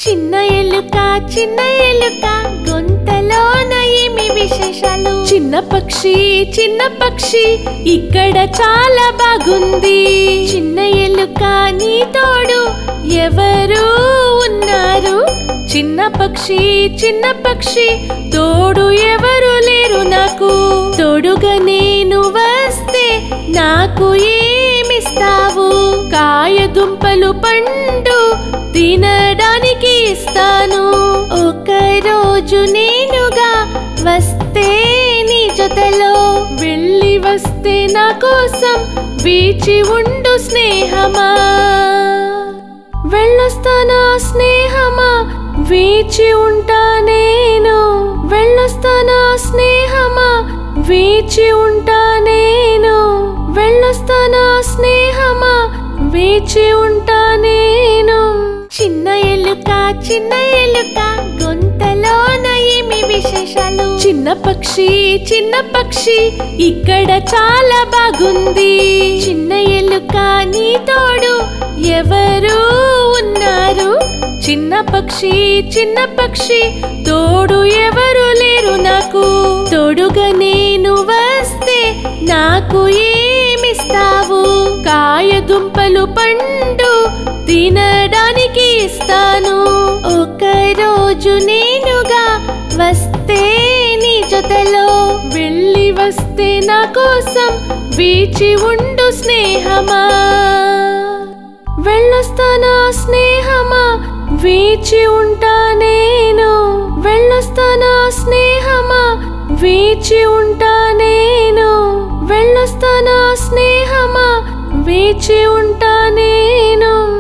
చిన్న ఎలుక చిన్న ఎలుక గొంతలోన ఏమి విశేషాలు చిన్న పక్షి చిన్న పక్షి ఇక్కడ చాలా బాగుంది చిన్న ఎలుక నీ తోడు ఎవరు ఉన్నారు చిన్న పక్షి చిన్న పక్షి తోడు ఎవరు లేరు నాకు తోడుగా నేను వస్తే నాకు ఏమిస్తావు కాయ దుంపలు పండు తినడానికి ఇస్తాను ఒక రోజు నేనుగా వస్తే నీ జొతలో వెళ్ళి వస్తే నా కోసం వేచి ఉండు స్నేహమా వెళ్ళొస్తానా స్నేహమా వేచి ఉంటా నేను వెళ్ళొస్తానా స్నేహమా వేచి ఉంటా నేను వెళ్ళొస్తానా స్నేహమా వేచి ఉంటా నేను చిన్న ఎలుక చిన్న ఎలుక గొంతలోన ఏమి విశేషాలు చిన్న పక్షి చిన్న పక్షి ఇక్కడ చాలా బాగుంది చిన్న ఎలుక నీ తోడు ఎవరు ఉన్నారు చిన్న పక్షి చిన్న పక్షి తోడు ఎవరు లేరు నాకు తోడుగా నేను వస్తే నాకు ఏమిస్తావు కాయ దుంపలు పండు తినడానికి ఇస్తాను ఒక రోజు నేనుగా వస్తే నీ జొతలో వెళ్ళి వస్తే నా కోసం వేచి ఉండు స్నేహమా వెళ్ళొస్తానా స్నేహమా వేచి ఉంటా నేను వెళ్ళొస్తానా స్నేహమా వేచి ఉంటా నేను వెళ్ళొస్తానా స్నేహమా వేచి ఉంటా నేను